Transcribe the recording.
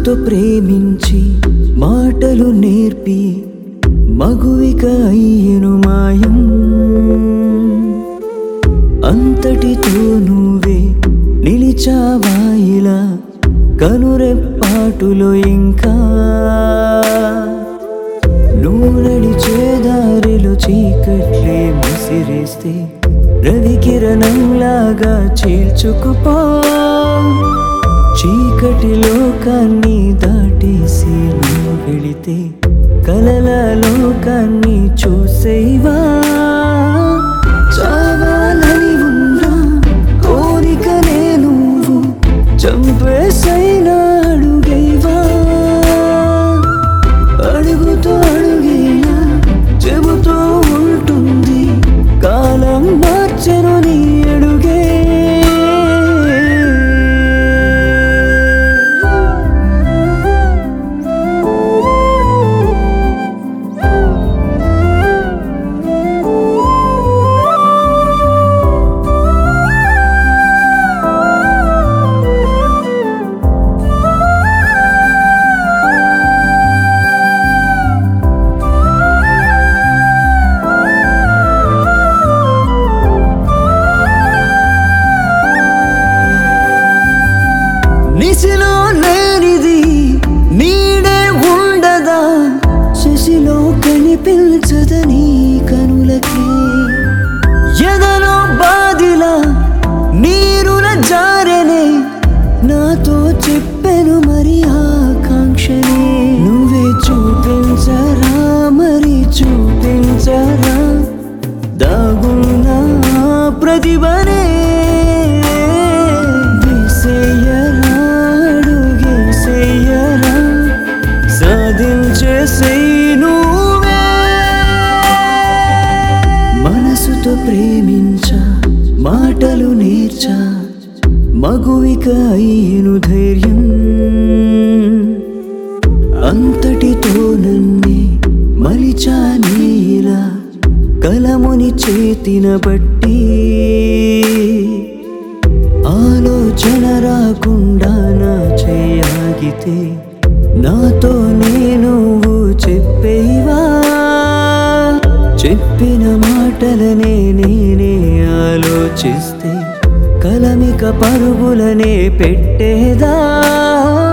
మనసుతో ప్రేమించి మాటలు నేర్పి మగువిక అయ్యను మాయం అంతటితో నువ్వే నిలిచావా ఇలా కనురెప్పాటులో ఇంకా నువ్వు నడిచే దారిలో చీకట్లే ముసిరేస్తే రవి కిరణంలాగా చీల్చుకుపో చీకటి లోకాన్ని దాటేసి నువ్వు వెళితే కలల లోకాన్ని చూసేవా చావాలని ఉన్నా కోరికనే నువ్వు చంపేసైనా అడుగైవా అడుగుతూ అడుగేలా చెబుతూ ఉంటుంది కాలం మార్చెను నీ అడుగే నిశిలో లేనిది నీడే ఉండదా శశిలో కనిపించదని కనులకి ఎదలో బాదిలా నీరుల జారెనే నాతో చెప్పెను మరి ఆకాంక్షనే నువ్వే చూపించరా మరి చూపించరా దాగున్న ప్రతిభనే వేసేయరా అడుగేసేయరా సాధించేసేయ్ నువ్వే మనసుతో ప్రేమించా మాటలు నేర్చా మగువిక అయ్యను ధైర్యం అంతటితో నన్నే మలిచానే ఇలా కలముని చేతిన బట్టి ఆలోచన రాకుండా నా చేయాగితే నాతో నేను చెప్పేవా చెప్పిన మాటలనే నేనే ఆలోచిస్తే కలమిక పరుగులనే పెట్టేదా